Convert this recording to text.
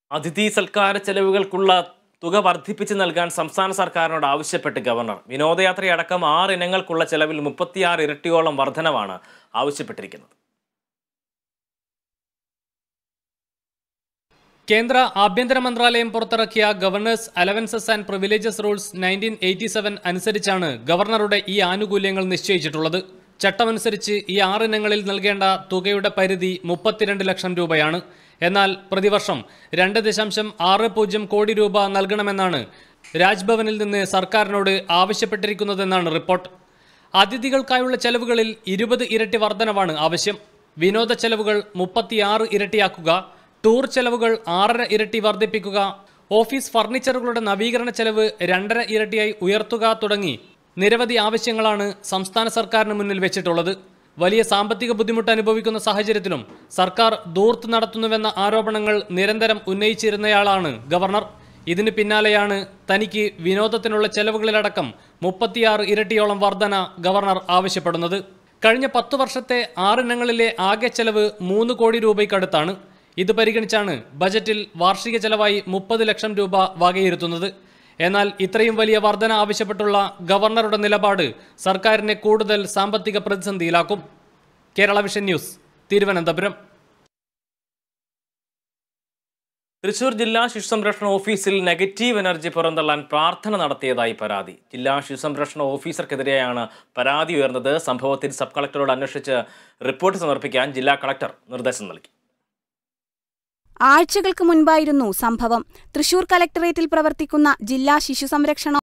അതിഥി സൽക്കാര ചെലവുകൾക്കുള്ള തുക വർദ്ധിപ്പിച്ച് നൽകാൻ സംസ്ഥാന സർക്കാരിനോട് ആവശ്യപ്പെട്ട് ഗവർണർ വിനോദയാത്രയടക്കം ആറ് ഇനങ്ങൾക്കുള്ള ചെലവിൽ മുപ്പത്തിയാറ് ഇരട്ടിയോളം വർധനവാണ് ആവശ്യപ്പെട്ടിരിക്കുന്നത് കേന്ദ്ര ആഭ്യന്തര മന്ത്രാലയം പുറത്തിറക്കിയ governors allowances and privileges rules nineteen eighty seven അനുസരിച്ചാണ് ഗവർണറുടെ ഈ ആനുകൂല്യങ്ങൾ നിശ്ചയിച്ചിട്ടുള്ളത് ചട്ടമനുസരിച്ച് ഈ ആറിനങ്ങളിൽ നൽകേണ്ട തുകയുടെ പരിധി മുപ്പത്തിരണ്ട് ലക്ഷം രൂപയാണ് എന്നാൽ പ്രതിവർഷം രണ്ട് ദശാംശം ആറ് പൂജ്യം കോടി രൂപ നൽകണമെന്നാണ് രാജ്ഭവനിൽ നിന്ന് സർക്കാരിനോട് ആവശ്യപ്പെട്ടിരിക്കുന്നതെന്നാണ് റിപ്പോർട്ട് അതിഥികൾക്കായുള്ള ചെലവുകളിൽ ഇരുപത് ഇരട്ടി വർധനവാണ് ആവശ്യം വിനോദ ചെലവുകൾ മുപ്പത്തിയാറ് ഇരട്ടിയാക്കുക ടൂർ ചെലവുകൾ ആറര ഇരട്ടി വർദ്ധിപ്പിക്കുക ഓഫീസ് ഫർണിച്ചറുകളുടെ നവീകരണ ചെലവ് രണ്ടര ഇരട്ടിയായി ഉയർത്തുക തുടങ്ങി നിരവധി ആവശ്യങ്ങളാണ് സംസ്ഥാന സർക്കാരിന് മുന്നിൽ വെച്ചിട്ടുള്ളത് വലിയ സാമ്പത്തിക ബുദ്ധിമുട്ട് അനുഭവിക്കുന്ന സാഹചര്യത്തിലും സർക്കാർ ദൂർത്ത് നടത്തുന്നുവെന്ന ആരോപണങ്ങൾ നിരന്തരം ഉന്നയിച്ചിരുന്നയാളാണ് ഗവർണർ ഇതിന് പിന്നാലെയാണ് തനിക്ക് വിനോദത്തിനുള്ള ചെലവുകളിലടക്കം മുപ്പത്തിയാറ് ഇരട്ടിയോളം വർധന ഗവർണർ ആവശ്യപ്പെടുന്നത് കഴിഞ്ഞ പത്തു വർഷത്തെ ആറിനങ്ങളിലെ ആകെ ചെലവ് മൂന്ന് കോടി രൂപയ്ക്കടുത്താണ് ഇത് പരിഗണിച്ചാണ് ബജറ്റിൽ വാർഷിക ചെലവായി മുപ്പത് ലക്ഷം രൂപ വകയിരുത്തുന്നത് എന്നാൽ ഇത്രയും വലിയ വർധന ആവശ്യപ്പെട്ടുള്ള ഗവർണറുടെ നിലപാട് സർക്കാരിനെ കൂടുതൽ സാമ്പത്തിക പ്രതിസന്ധിയിലാക്കും കേരള വിഷൻ ന്യൂസ് തിരുവനന്തപുരം തൃശൂർ ജില്ലാ ശിശു സംരക്ഷണ ഓഫീസിൽ നെഗറ്റീവ് എനർജി പുറന്തള്ളാൻ പ്രാർത്ഥന നടത്തിയതായി പരാതി ജില്ലാ ശിശു സംരക്ഷണ ഓഫീസർക്കെതിരെയാണ് പരാതി ഉയർന്നത് സംഭവത്തിൽ സബ് കളക്ടറോട് അന്വേഷിച്ച് റിപ്പോർട്ട് സമർപ്പിക്കാൻ ജില്ലാ കളക്ടർ നിർദ്ദേശം നൽകി ആഴ്ചകൾക്ക് മുൻപായിരുന്നു സംഭവം തൃശൂർ കലക്ടറേറ്റിൽ പ്രവർത്തിക്കുന്ന ജില്ലാ ശിശു സംരക്ഷണ